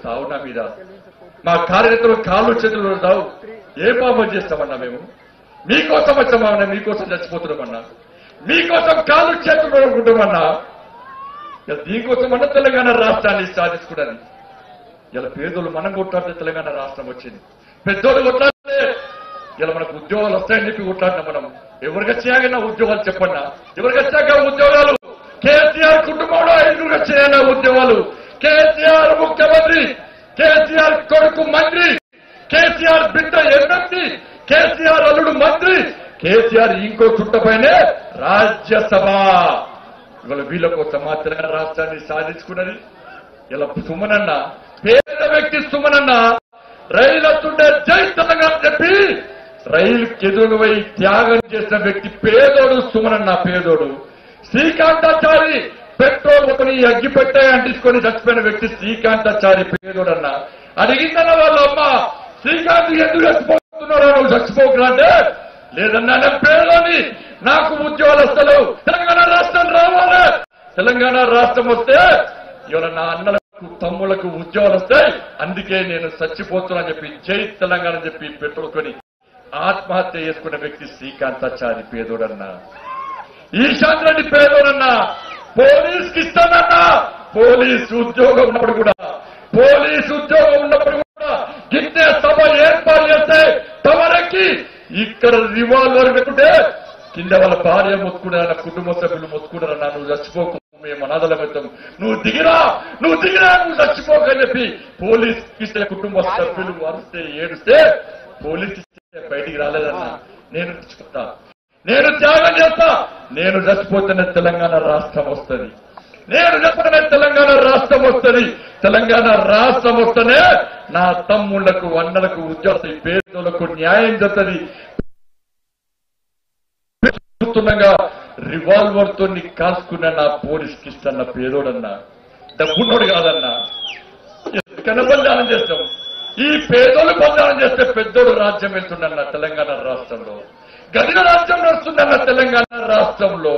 సావు నా మీద మా కార్యకర్తలు కాళ్ళు చేతులు సావు ఏ పాపం చేస్తామన్నా మేము మీకోసం వచ్చామన్నా మీకోసం చచ్చిపోతున్నామన్నా మీకోసం కాళ్ళు చేతులు అనుకుంటామన్నా ఇలా దీనికోసం అన్న తెలంగాణ రాష్ట్రాన్ని సాధించుకోవడానికి ఇలా పేదోళ్ళు మనం కొట్లాడితే తెలంగాణ రాష్ట్రం వచ్చింది పెద్దోళ్ళు కొట్లాడితే ఇలా మనకు ఉద్యోగాలు వస్తాయని చెప్పి కొట్లాడినా మనం ఎవరికి వచ్చాయన్నా ఉద్యోగాలు చెప్పన్నా ఎవరికి వచ్చాక ఉద్యోగాలు కేసీఆర్ కుటుంబంలో ఐదుగురు వచ్చాయన్న ఉద్యోగాలు కేసీఆర్ ముఖ్యమంత్రి కేసీఆర్ కొడుకు మంత్రి కేసీఆర్ బిడ్డ ఎమ్మెల్సీ కేసీఆర్ అల్లుడు మంత్రి కేసీఆర్ ఇంకో చుట్టపైనే రాజ్యసభ ఇవాళ వీళ్ళ కోసం మా తెలంగాణ రాష్ట్రాన్ని సాధించుకున్నది ఇలా సుమనన్న పేద వ్యక్తి సుమనన్న రైలు వస్తుంటే జై తెలంగాణ చెప్పి రైలు ఎదురుపై త్యాగం చేసిన వ్యక్తి పేదోడు సుమనన్న పేదోడు శ్రీకాంతాచారి పెట్రోల్ కొని అగ్గిపెట్టే అంటించుకొని చచ్చిపోయిన వ్యక్తి శ్రీకాంతాచారి పేదోడన్న అడిగిందన్న వాళ్ళ అమ్మ శ్రీకాంత్ ఎందుకు చచ్చిపోతున్నారో నువ్వు చచ్చిపోకురా అంటే లేదన్నా నేను పేదోని నాకు ఉద్యోగాలు వస్తలేవు తెలంగాణ రాష్ట్రం రావాలి తెలంగాణ రాష్ట్రం వస్తే ఇవాళ నా అన్నలకు తమ్ములకు ఉద్యోగాలు వస్తాయి అందుకే నేను చచ్చిపోతున్నా చెప్పి జై తెలంగాణ చెప్పి పెట్టుకొని ఆత్మహత్య చేసుకున్న వ్యక్తి శ్రీకాంతాచారి పేదోడన్నా ఈశాంత్ రెడ్డి పేదోడన్నా పోలీస్ కి ఇస్తానన్నా పోలీస్ ఉద్యోగం ఉన్నప్పుడు కూడా పోలీస్ ఉద్యోగం ఉన్నప్పుడు కూడా గిట్టే సభ ఏర్పాటు చేస్తే తమరకి ఇక్కడ రివాల్వర్ పెట్టుకుంటే కింద వాళ్ళ భార్య మొత్తుకున్నారన్న కుటుంబ సభ్యులు మొత్తుకున్నారన్నా నువ్వు చచ్చిపోకు మేము అనాథల పెడతాం నువ్వు దిగిరా నువ్వు దిగిరా నువ్వు చచ్చిపోకు అని చెప్పి పోలీస్ ఇస్తే కుటుంబ సభ్యులు అరిస్తే ఏడుస్తే పోలీస్ ఇస్తే బయటికి రాలేదన్నా నేను చచ్చిపోతా నేను త్యాగం చేస్తా నేను చచ్చిపోతేనే తెలంగాణ రాష్ట్రం వస్తుంది నేను చెప్పడమే తెలంగాణ రాష్ట్రం వస్తుంది తెలంగాణ రాష్ట్రం వస్తేనే నా తమ్ముళ్లకు అన్నలకు ఉద్యోగ పేదలకు న్యాయం జరుగుతుంది చూస్తుండగా రివాల్వర్ తో కాల్చుకున్న నా పోలీస్ కిష్టన్న పేదోడన్నా డబ్బున్నోడు కాదన్నా ఎందుకన్నా బలిదానం చేస్తాం ఈ పేదోళ్ళు బలిదానం చేస్తే పెద్దోడు రాజ్యం వెళ్తుండన్న తెలంగాణ రాష్ట్రంలో గదిన రాజ్యం నడుస్తుందన్న తెలంగాణ రాష్ట్రంలో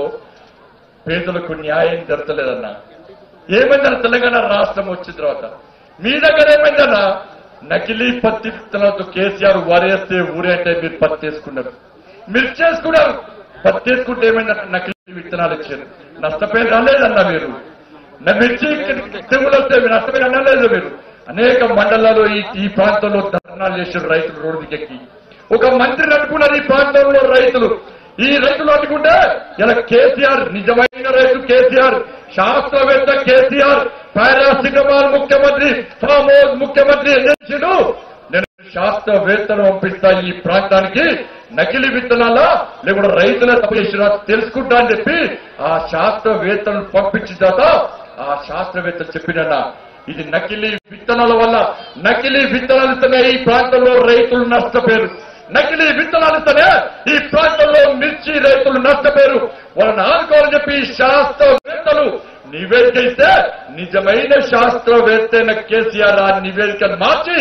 పేదలకు న్యాయం జరగలేదన్నా ఏమైందన్న తెలంగాణ రాష్ట్రం వచ్చిన తర్వాత మీ దగ్గర ఏమైందన్నా నకిలీ పత్తి విత్తనాలతో కేసీఆర్ వరేస్తే ఊరేంటే మీరు పత్తి వేసుకున్నారు మీరు చేసుకున్నారు పత్తి వేసుకుంటే ఏమైందంటే నకిలీ విత్తనాలు ఇచ్చారు నష్టపోయి రాలేదన్నా మీరు నా మిర్చి తెగులు వస్తే మీరు నష్టపోయి అనలేదు మీరు అనేక మండలాలు ఈ ఈ ప్రాంతంలో ధర్నాలు చేశారు రైతులు రోడ్డు ఎక్కి ఒక మంత్రి అనుకున్నారు ఈ ప్రాంతంలో రైతులు ఈ రైతులు అనుకుంటే ఇలా కేసీఆర్ నిజమైన రైతు కేసీఆర్ శాస్త్రవేత్త కేసీఆర్ పారాసిటమాల్ ముఖ్యమంత్రి ఫామోజ్ ముఖ్యమంత్రి ఎన్నించుడు నేను శాస్త్రవేత్తను పంపిస్తా ఈ ప్రాంతానికి నకిలీ విత్తనాల లేకుండా రైతుల తప్పు చేసినా తెలుసుకుంటా అని చెప్పి ఆ శాస్త్రవేత్తలను పంపించిన తర్వాత ఆ శాస్త్రవేత్తలు చెప్పినన్నా ఇది నకిలీ విత్తనాల వల్ల నకిలీ విత్తనాలు ఇస్తేనే ఈ ప్రాంతంలో రైతులు నష్టపోయారు నకిలీ విత్తనాలు ఇస్తేనే ఈ ప్రాంతంలో మిర్చి రైతులు నష్టపోయారు వాళ్ళని ఆదుకోవాలని చెప్పి శాస్త్రవేత్తలు నివేదిక ఇస్తే నిజమైన శాస్త్రవేత్త అయిన కేసీఆర్ ఆ నివేదికను మార్చి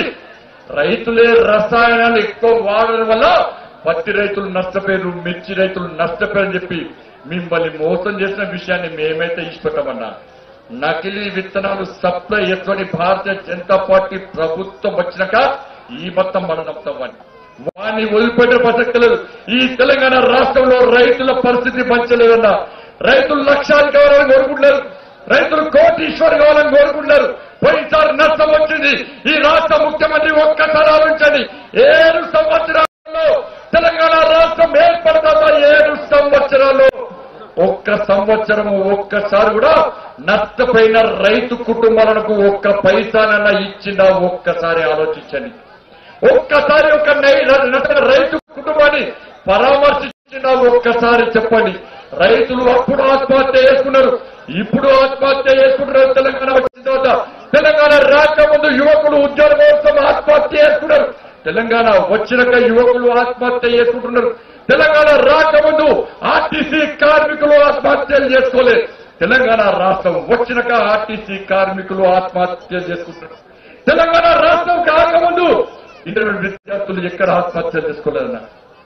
రైతులే రసాయనాలు ఎక్కువ వాడడం వల్ల పత్తి రైతులు నష్టపోయారు మిర్చి రైతులు నష్టపోయారని చెప్పి మిమ్మల్ని మోసం చేసిన విషయాన్ని మేమైతే ఇష్టపడమన్నా నకిలీ విత్తనాలు సప్లై చేసుకొని భారతీయ జనతా పార్టీ ప్రభుత్వం వచ్చినాక ఈ మొత్తం మనం నమ్ముతామని వాడిని వదిలిపెట్టే ప్రసక్తి లేదు ఈ తెలంగాణ రాష్ట్రంలో రైతుల పరిస్థితి మంచలేదన్నా రైతులు లక్ష్యాలు కావాలని కోరుకుంటున్నారు రైతులు కోటీశ్వర్ కావాలని కోరుకుంటున్నారు పోయినసారి నష్టం వచ్చింది ఈ రాష్ట్ర ముఖ్యమంత్రి ఒక్కసారి ఆలోచించండి ఏడు సంవత్సరాల్లో తెలంగాణ రాష్ట్రం ఏర్పడతా ఏడు సంవత్సరాల్లో ఒక్క సంవత్సరం ఒక్కసారి కూడా నష్టపోయిన రైతు కుటుంబాలకు ఒక్క పైసానన్నా ఇచ్చిందా ఒక్కసారి ఆలోచించండి ఒక్కసారి ఒక నై- నష్టపోయిన రైతు కుటుంబాన్ని పరామర్శించిందా ఒక్కసారి చెప్పండి రైతులు అప్పుడు ఆత్మహత్య చేసుకున్నారు ఇప్పుడు ఆత్మహత్య చేసుకుంటున్నారు తెలంగాణ వచ్చిన తర్వాత తెలంగాణ రాకముందు యువకులు ఉద్యోగం కోసం ఆత్మహత్య చేసుకున్నారు తెలంగాణ వచ్చినాక యువకులు ఆత్మహత్య చేసుకుంటున్నారు తెలంగాణ రాకముందు ఆర్టీసీ కార్మికులు ఆత్మహత్యలు చేసుకోలేదు తెలంగాణ రాష్ట్రం వచ్చినాక ఆర్టీసీ కార్మికులు ఆత్మహత్యలు చేసుకుంటున్నారు తెలంగాణ రాష్ట్రం కాకముందు ఇంటర్మీడియట్ విద్యార్థులు ఎక్కడ ఆత్మహత్యలు చేసుకోలేదన్నా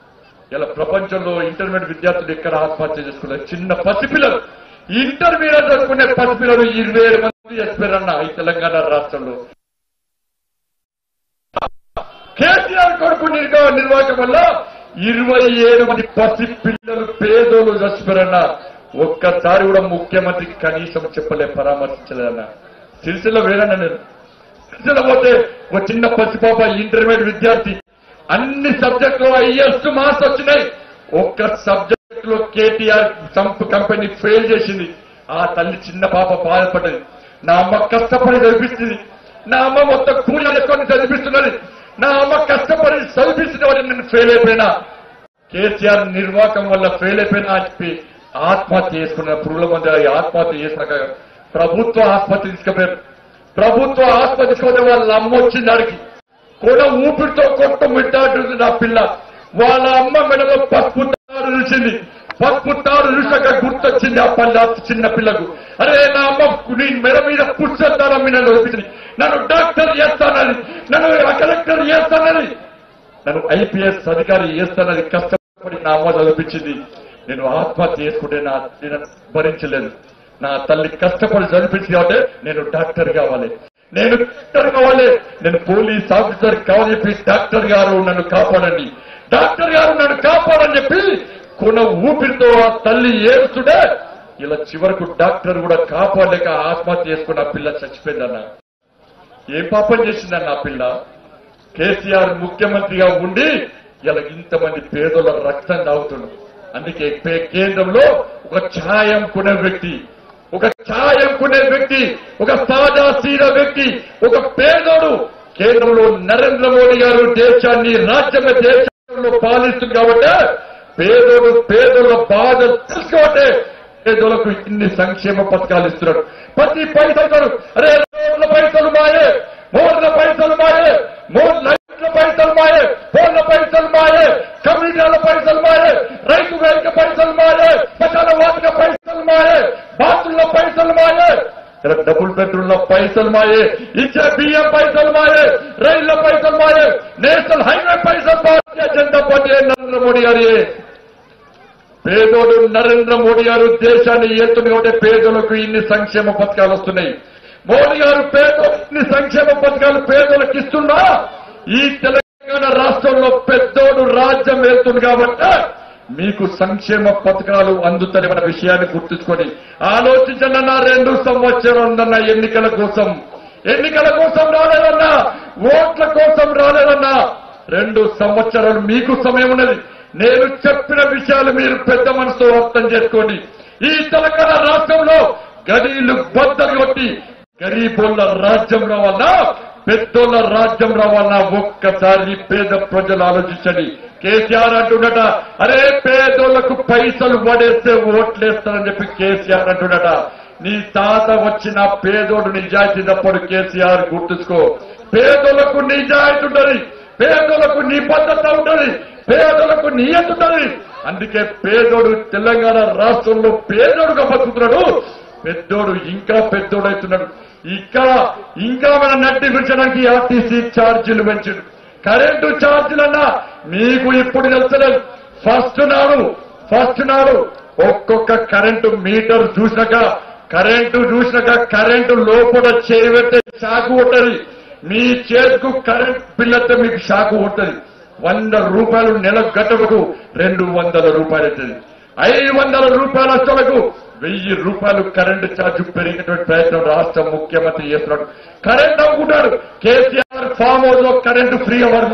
ఇలా ప్రపంచంలో ఇంటర్మీడియట్ విద్యార్థులు ఎక్కడ ఆత్మహత్య చేసుకోలేదు చిన్న పసిపిల్లలు ఇంటర్మీడియట్ చదువుకునే పసిపిల్లలు ఇరవై ఏడు మంది చచ్చిపోయారన్న ఈ తెలంగాణ రాష్ట్రంలో కేసీఆర్ కొడుకు నిర్వా- నిర్వాహకం వల్ల ఇరవై ఏడు మంది పసి పిల్లలు పేదోలు చచ్చిపోయారన్న ఒక్కసారి కూడా ముఖ్యమంత్రి కనీసం చెప్పలే పరామర్శించలేదన్న సిరిసిల్ల వేరన్న నేను సిరిసిల్ల పోతే ఒక చిన్న పసిపాప ఇంటర్మీడియట్ విద్యార్థి అన్ని సబ్జెక్టులో ఐఎస్ మార్క్స్ వచ్చినాయి ఒక్క సబ్జెక్ట్ లో కేటీఆర్ సంప్ కంపెనీ ఫెయిల్ చేసింది ఆ తల్లి చిన్న పాప బాధపడ్డది నా అమ్మ కష్టపడి చదివిస్తుంది నా అమ్మ మొత్తం కూలి అనుకొని చదివిస్తున్నది నా అమ్మ కష్టపడి చదివిస్తున్న వాడిని నేను ఫెయిల్ అయిపోయినా కేసీఆర్ నిర్వాహకం వల్ల ఫెయిల్ అయిపోయినా అని చెప్పి ఆత్మహత్య చేసుకున్న పురుగుల మంది ఆత్మహత్య చేసినాక ప్రభుత్వ ఆసుపత్రి తీసుకుపోయారు ప్రభుత్వ ఆసుపత్రి తీసుకుపోతే వాళ్ళ అమ్మ వచ్చింది ఆడికి కూడా ఊపిరితో కొట్టు మిట్టాడుతుంది నా పిల్ల వాళ్ళ అమ్మ మెడలో పసుపు తాడు చూసింది పసుపు తాడు చూసాక గుర్తొచ్చింది ఆ పల్ల చిన్న పిల్లకు అరే నా అమ్మ నీ మెడ మీద పుస్తకాల మీద చూపించింది నన్ను డాక్టర్ చేస్తానని నన్ను కలెక్టర్ చేస్తానని నన్ను ఐపీఎస్ అధికారి చేస్తానని కష్టపడి నా అమ్మ చదివించింది నేను ఆత్మహత్య చేసుకుంటే నా నేను భరించలేదు నా తల్లి కష్టపడి చదివించింది కాబట్టి నేను డాక్టర్ కావాలి నేను డాక్టర్ కావాలి నేను పోలీస్ ఆఫీసర్ కావాలని చెప్పి డాక్టర్ గారు నన్ను కాపాడండి డాక్టర్ గారు నన్ను కాపాడని చెప్పి కొన ఊపిరితో ఆ తల్లి ఏడుస్తుంటే ఇలా చివరకు డాక్టర్ కూడా కాపాడలేక ఆత్మహత్య చేసుకున్న ఆ పిల్ల చచ్చిపోయిందన్న ఏ పాపం చేసిందన్న ఆ పిల్ల కేసీఆర్ ముఖ్యమంత్రిగా ఉండి ఇలా ఇంతమంది పేదల రక్తం తాగుతున్నాడు అందుకే పే- కేంద్రంలో ఒక ఛాయం కొనే వ్యక్తి ఒక ఛాయం కొనే వ్యక్తి ఒక సాదా సీద వ్యక్తి ఒక పేదోడు కేంద్రంలో నరేంద్ర మోడీ గారు దేశాన్ని రాజ్యాంగ దేశంలో పాలిస్తుంది కాబట్టి పేదోడు పేదల బాధ తెలుసుకోవటే పేదలకు ఇన్ని సంక్షేమ పథకాలు ఇస్తున్నాడు ప్రతి పైసలు అరే రోడ్ల పైసలు మాయే మోర్ల పైసలు మాయే మోర్ లైట్ల పైసలు మాయే ఫోన్ల పైసలు మాయే కమ్యూనిటీల పైసలు మాయే రైతు వేదిక పైసలు మాయే పచాల వాటిక పైసలు మాయే బాతుల పైసలు మాయే ఇక్కడ డబుల్ బెడ్రూమ్ల పైసలు మాయే ఇచ్చే బియ్యం పైసలు మాయే రైళ్ల పైసలు మాయే నేషనల్ హైవే పైసలు భారతీయ జనతా పార్టీ నరేంద్ర మోడీ గారి పేదోడు నరేంద్ర మోడీ గారు దేశాన్ని ఎత్తుని ఉంటే పేదలకు ఇన్ని సంక్షేమ పథకాలు వస్తున్నాయి మోడీ గారు పేదలకు ఇన్ని సంక్షేమ పథకాలు పేదలకు ఇస్తున్నా ఈ తెలంగాణ రాష్ట్రంలో పెద్దోడు రాజ్యం వెళ్తుంది కాబట్టి మీకు సంక్షేమ పథకాలు అందుతాయన్న విషయాన్ని గుర్తుంచుకొని ఆలోచించండి రెండు సంవత్సరం ఉందన్న ఎన్నికల కోసం ఎన్నికల కోసం రాలేదన్నా ఓట్ల కోసం రాలేదన్నా రెండు సంవత్సరాలు మీకు సమయం ఉన్నది నేను చెప్పిన విషయాలు మీరు పెద్ద మనసుతో అర్థం చేసుకోండి ఈ తెలంగాణ రాష్ట్రంలో గడీలు బద్దలు కొట్టి గరీబోళ్ళ రాజ్యం రావాలన్నా పెద్దోళ్ళ రాజ్యం రావాలన్నా ఒక్కసారి పేద ప్రజలు ఆలోచించండి కేసీఆర్ అంటున్నట అరే పేదోళ్లకు పైసలు పడేస్తే ఓట్లేస్తారని చెప్పి కేసీఆర్ అంటున్నట నీ తాత వచ్చిన పేదోడు నిజాయితీ తప్పుడు కేసీఆర్ గుర్తుంచుకో పేదోళ్లకు నిజాయితీ ఉంటది పేదోళ్లకు నిబద్ధత ఉంటది పేదోళ్లకు నియత ఉంటది అందుకే పేదోడు తెలంగాణ రాష్ట్రంలో పేదోడుగా బతుకుతున్నాడు పెద్దోడు ఇంకా పెద్దోడవుతున్నాడు ఇక్కడ ఇంకా మన నడ్డి పెంచడానికి ఆర్టీసీ ఛార్జీలు పెంచాడు కరెంటు ఛార్జీలన్నా మీకు ఇప్పుడు తెలుసలేదు ఫస్ట్ నాడు ఫస్ట్ నాడు ఒక్కొక్క కరెంటు మీటర్ చూసినాక కరెంటు చూసినాక కరెంటు లోపల చేయబెట్టే షాకు ఉంటది మీ చేతికు కరెంట్ బిల్ అయితే మీకు షాకు ఉంటది వంద రూపాయలు నెల గట్టకు రెండు వందల రూపాయలు అవుతుంది ఐదు వందల రూపాయల అసలకు వెయ్యి రూపాయలు కరెంటు ఛార్జ్ పెరిగినటువంటి ప్రయత్నం రాష్ట్ర ముఖ్యమంత్రి చేస్తున్నాడు కరెంట్ అమ్ముకుంటాడు కేసీఆర్ ఫామ్ హౌస్ లో కరెంటు ఫ్రీ అవ్వదు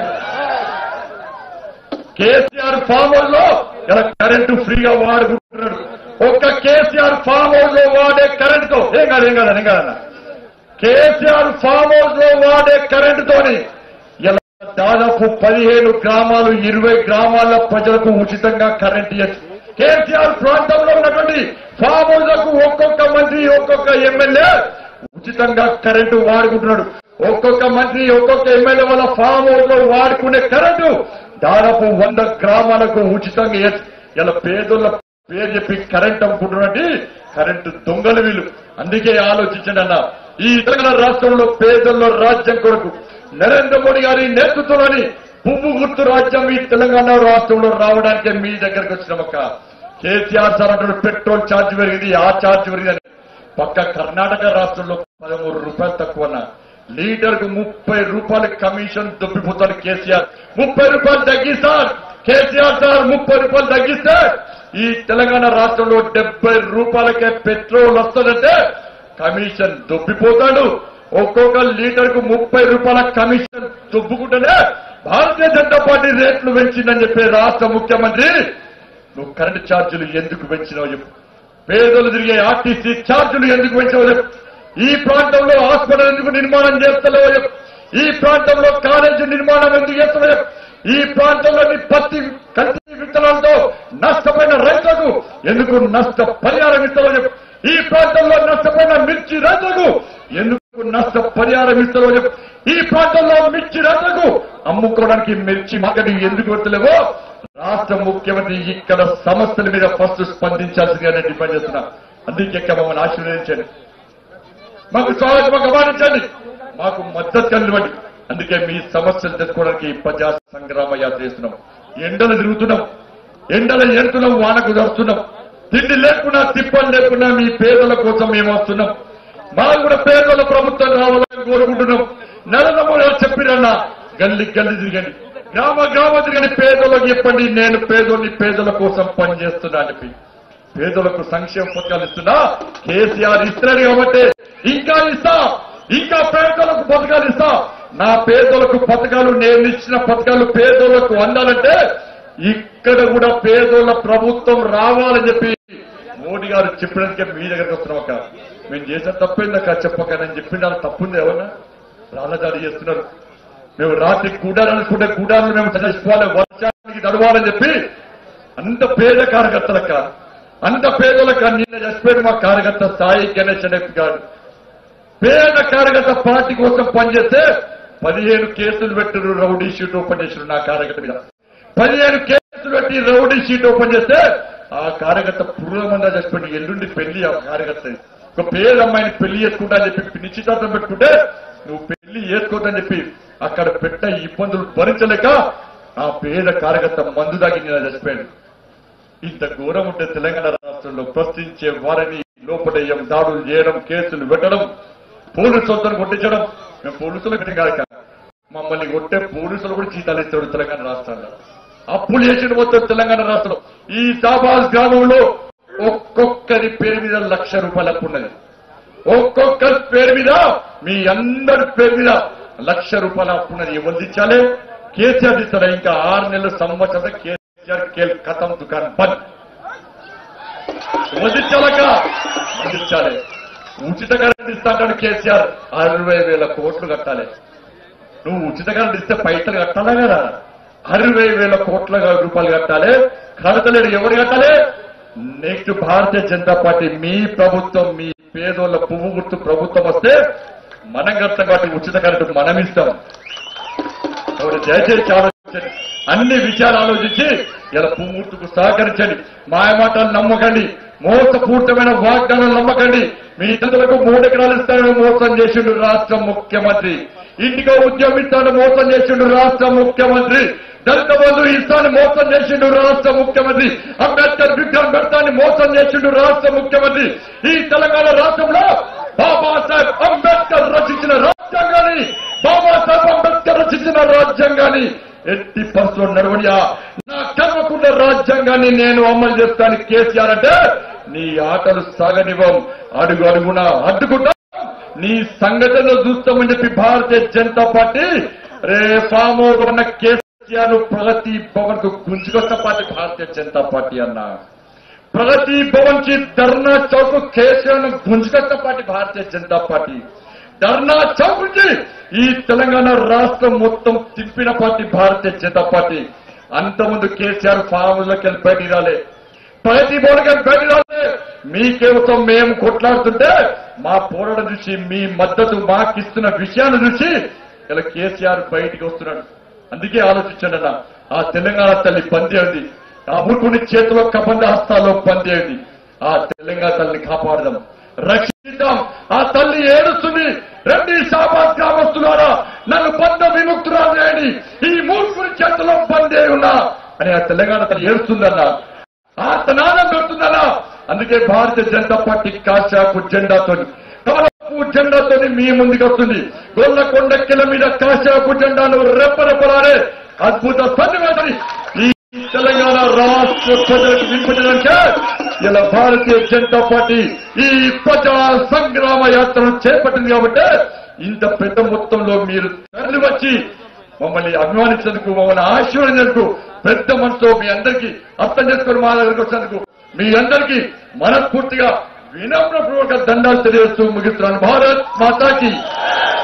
కేసీఆర్ ఫామ్ హౌస్ లో ఇలా కరెంటు ఫ్రీగా వాడుకుంటున్నాడు ఒక్క కేసీఆర్ ఫామ్ హౌస్ లో వాడే కరెంట్ తో ఏం కాదు ఏం కాదు ఏం కాదన్న కేసీఆర్ ఫామ్ హౌస్ లో వాడే కరెంటు తోని ఇలా దాదాపు పదిహేను గ్రామాలు ఇరవై గ్రామాల ప్రజలకు ఉచితంగా కరెంట్ ఇవ్వచ్చు కేసీఆర్ ప్రాంతంలో ఉన్నటువంటి ఫామ్ హౌస్లకు ఒక్కొక్క మంత్రి ఒక్కొక్క ఎమ్మెల్యే ఉచితంగా కరెంటు వాడుకుంటున్నాడు ఒక్కొక్క మంత్రి ఒక్కొక్క ఎమ్మెల్యే వాళ్ళ ఫామ్ హౌస్ లో వాడుకునే కరెంటు దాదాపు వంద గ్రామాలకు ఉచితంగా ఇవ్వచ్చు ఇలా పేదోళ్ళ పేరు చెప్పి కరెంట్ అమ్ముకుంటున్నట్టు కరెంటు దొంగలు వీళ్ళు అందుకే ఆలోచించండి అన్న ఈ తెలంగాణ రాష్ట్రంలో పేదల్లో రాజ్యం కొరకు నరేంద్ర మోడీ గారి నేతృత్వంలోని పువ్వు గుర్తు రాజ్యం ఈ తెలంగాణ రాష్ట్రంలో రావడానికి మీ దగ్గరకు వచ్చినామక్క కేసీఆర్ సార్ అంటాడు పెట్రోల్ ఛార్జ్ పెరిగింది ఆ ఛార్జ్ పెరిగింది పక్క కర్ణాటక రాష్ట్రంలో పదమూడు రూపాయలు తక్కువన్న లీటర్ కు ముప్పై రూపాయల కమిషన్ దొబ్బిపోతాడు కేసీఆర్ ముప్పై రూపాయలు తగ్గిస్తాడు కేసీఆర్ సార్ ముప్పై రూపాయలు తగ్గిస్తే ఈ తెలంగాణ రాష్ట్రంలో డెబ్బై రూపాయలకే పెట్రోల్ వస్తుందంటే కమిషన్ దొబ్బిపోతాడు ఒక్కొక్క లీటర్ కు ముప్పై రూపాయల కమిషన్ దొబ్బుకుంటేనే భారతీయ జనతా పార్టీ రేట్లు పెంచిందని చెప్పే రాష్ట్ర ముఖ్యమంత్రి నువ్వు కరెంటు ఛార్జీలు ఎందుకు పెంచినావు చెప్పు పేదలు తిరిగే ఆర్టీసీ ఛార్జీలు ఎందుకు పెంచావు చెప్పు ఈ ప్రాంతంలో హాస్పిటల్ ఎందుకు నిర్మాణం చేస్తలేవో చెప్పు ఈ ప్రాంతంలో కాలేజీ నిర్మాణం ఎందుకు చేస్తలేవు చెప్పు ఈ ప్రాంతంలోని పత్తి కల్తీ విత్తనాలతో నష్టపోయిన రైతులకు ఎందుకు నష్ట పరిహారం ఇస్తావో చెప్పు ఈ ప్రాంతంలో నష్టపోయిన మిర్చి రైతులకు ఎందుకు నష్ట పరిహారం ఇస్తావో చెప్పు ఈ ప్రాంతంలో మిర్చి రైతులకు అమ్ముకోవడానికి మిర్చి మార్కెట్ ఎందుకు పెడతలేవో రాష్ట్ర ముఖ్యమంత్రి ఇక్కడ సమస్యల మీద ఫస్ట్ స్పందించాల్సిందిగా నేను డిమాండ్ చేస్తున్నా అందుకే ఇక్కడ మమ్మల్ని ఆశీర్వదించండి మాకు స్వాగతం గమనించండి మాకు మద్దతు కలివ్వండి అందుకే మీ సమస్యలు తెచ్చుకోవడానికి ప్రజా సంగ్రామ యాత్ర చేస్తున్నాం ఎండలు తిరుగుతున్నాం ఎండలు ఏడుతున్నాం వానకు దరుస్తున్నాం తిండి లేకున్నా తిప్పలు లేకున్నా మీ పేదల కోసం మేము వస్తున్నాం మాకు కూడా పేదల ప్రభుత్వం రావాలని కోరుకుంటున్నాం నెల చెప్పిరన్నా గల్లి గల్లి తిరగండి గ్రామ గ్రామ తిరగని పేదలకు చెప్పండి నేను పేదోని పేదల కోసం పనిచేస్తున్నా అని చెప్పి పేదలకు సంక్షేమ పథకాలు ఇస్తున్నా కేసీఆర్ ఇస్తున్నాడు కాబట్టి ఇంకా ఇస్తా ఇంకా పేదలకు పథకాలు ఇస్తా నా పేదలకు పథకాలు నేను ఇచ్చిన పథకాలు పేదలకు అందాలంటే ఇక్కడ కూడా పేదోళ్ళ ప్రభుత్వం రావాలని చెప్పి మోడీ గారు చెప్పినందుకే మీ దగ్గరకు వస్తున్నాం అక్క మేము చేసిన తప్పైందక్క చెప్పకనని చెప్పిండు అది తప్పుంది ఏమన్నా రాళ్ళదాడి చేస్తున్నారు మేము రాత్రి కూడాలనుకుంటే కూడాలను మేము చచ్చిపోవాలి వర్షానికి నడవాలని చెప్పి అంత పేద కార్యకర్తలక్క అంత పేదలక నిన్న చచ్చిపోయిన మా కార్యకర్త సాయి గణేష్ అనే గారు పేద కార్యకర్త పార్టీ కోసం పనిచేస్తే పదిహేను కేసులు పెట్టారు రౌడీ షీట్ ఓపెన్ చేశారు నా కార్యకర్త మీద పదిహేను కేసులు పెట్టి రౌడీ షీట్ ఓపెన్ చేస్తే ఆ కార్యకర్త పుర్రమందా చచ్చిపోయి ఎల్లుండి పెళ్లి ఆ కార్యకర్త ఒక పేద అమ్మాయిని పెళ్లి చేసుకుంటా అని చెప్పి నిశ్చితార్థం పెట్టుకుంటే నువ్వు పెళ్లి చేసుకోవద్దని చెప్పి అక్కడ పెట్ట ఇబ్బందులు భరించలేక ఆ పేద కార్యకర్త మందు దాగి నిన్న చచ్చిపోయాడు ఇంత ఘోరం ఉంటే తెలంగాణ రాష్ట్రంలో ప్రశ్నించే వారిని లోపడేయం దాడులు చేయడం కేసులు పెట్టడం పోలీసులతో కొట్టించడం మేము పోలీసులు కాక మమ్మల్ని కొట్టే పోలీసులు కూడా జీతాలు ఇస్తాడు తెలంగాణ రాష్ట్రంలో అప్పులు చేసిన మొత్తం తెలంగాణ రాష్ట్రంలో ఈ సాబాస్ గ్రామంలో ఒక్కొక్కరి పేరు మీద లక్ష రూపాయలు అప్పు ఉన్నది ఒక్కొక్కరి పేరు మీద మీ అందరి పేరు మీద లక్ష రూపాయల అప్పు ఉన్నది ఎవరు ఇచ్చాలి కేసీఆర్ ఇస్తారా ఇంకా ఆరు నెలల సంవత్సరం కేసీఆర్ కేల్ కథం దుకాణం బంద్ వదిలించాలక వదిలించాలి ఉచిత కరెంట్ ఇస్తాంటాడు కేసీఆర్ అరవై వేల కోట్లు కట్టాలి నువ్వు ఉచిత కరెంట్ ఇస్తే పైసలు కట్టాలా కదా అరవై వేల కోట్ల రూపాయలు కట్టాలి కడతలేడు ఎవరు కట్టాలి నెక్స్ట్ భారతీయ జనతా పార్టీ మీ ప్రభుత్వం మీ పేదోళ్ళ పువ్వు గుర్తు ప్రభుత్వం వస్తే మనం కడతాం కాబట్టి ఉచిత కరెంటు మనం ఇస్తాం కాబట్టి దయచేసి ఆలోచించండి అన్ని విషయాలు ఆలోచించి ఇలా పువ్వుర్తుకు సహకరించండి మాయమాటలు నమ్మకండి మోసపూరితమైన వాగ్దానాలు నమ్మకండి మీ ఇతరులకు మూడు ఎకరాలు ఇస్తానని మోసం చేసిండు రాష్ట్ర ముఖ్యమంత్రి ఇంటికో ఉద్యోగం ఇస్తానని మోసం చేసిండు రాష్ట్ర ముఖ్యమంత్రి దళిత బంధు ఇస్తానని మోసం చేసిండు రాష్ట్ర ముఖ్యమంత్రి అంబేద్కర్ విగ్రహం పెడతానని మోసం చేసిండు రాష్ట్ర ముఖ్యమంత్రి ఈ తెలంగాణ రాష్ట్రంలో బాబాసాహెబ్ అంబేద్కర్ రచించిన రాజ్యాంగాన్ని బాబాసాహెబ్ అంబేద్కర్ రచించిన రాజ్యాంగాన్ని ఎట్టి పరిస్థితుల్లో నడవడియా నా కర్మకున్న రాజ్యాంగాన్ని నేను అమలు చేస్తాను కేసీఆర్ అంటే నీ ఆటలు సాగనివ్వం అడుగు అడుగున అడ్డుకుంటా నీ సంఘటనలు చూస్తామని చెప్పి భారతీయ జనతా పార్టీ రే ఫామ్ ఉన్న కేసీఆర్ ను ప్రగతి భవన్ కు గుంజుకొన్న పార్టీ భారతీయ జనతా పార్టీ అన్నా ప్రగతి భవన్ కి ధర్నా చౌక్ కేసీఆర్ ను గుంజుకొన్న పార్టీ భారతీయ జనతా పార్టీ ధర్నా చౌక్ నుంచి ఈ తెలంగాణ రాష్ట్రం మొత్తం తిప్పిన పార్టీ భారతీయ జనతా పార్టీ అంతకుముందు కేసీఆర్ ఫామ్లోకి వెళ్ళి బయటికి రాలే ప్రగతి భవన్కి వెళ్ళి బయటికి రాలే మీకేమతో మేము కొట్లాడుతుంటే మా పోరాటం చూసి మీ మద్దతు మాకిస్తున్న విషయాన్ని చూసి ఇలా కేసీఆర్ బయటికి వస్తున్నాడు అందుకే ఆలోచించండి అన్న ఆ తెలంగాణ తల్లి పందేది ఆ మూర్ఖుని చేతిలో కబంధ హస్తాల్లో పందేది ఆ తెలంగాణ తల్లిని కాపాడదాం రక్షిద్దాం ఆ తల్లి ఏడుస్తుంది రండి శాబాద్ గ్రామస్తులారా నన్ను బంధ విముక్తురాలు చేయండి ఈ మూర్ఖుని చేతిలో బందే ఉన్నా అని ఆ తెలంగాణ తల్లి ఏడుస్తుందన్న ఆ తనానం పెడుతుందన్న అందుకే భారతీయ జనతా పార్టీ కాశాకు జెండాతో కమలపు జెండాతో మీ ముందుకు వస్తుంది గొల్లకొండ కిల మీద కాశాపు జెండాను రెప్పరెప్పలాడే అద్భుత సన్నివేశాన్ని ఈ తెలంగాణ రాష్ట్ర ప్రజలకు వినిపించడానికే ఇలా భారతీయ జనతా పార్టీ ఈ ప్రజా సంగ్రామ యాత్రను చేపట్టింది కాబట్టి ఇంత పెద్ద మొత్తంలో మీరు తరలి వచ్చి మమ్మల్ని అభిమానించేందుకు మమ్మల్ని ఆశీర్వదించేందుకు పెద్ద మనసుతో మీ అందరికీ అర్థం చేసుకొని మా దగ్గరకు వచ్చినందుకు మీ అందరికీ మనస్ఫూర్తిగా వినమ్రపూర్వక దండాలు తెలియజేస్తూ ముగిస్తున్నాను భారత్ మాతాకి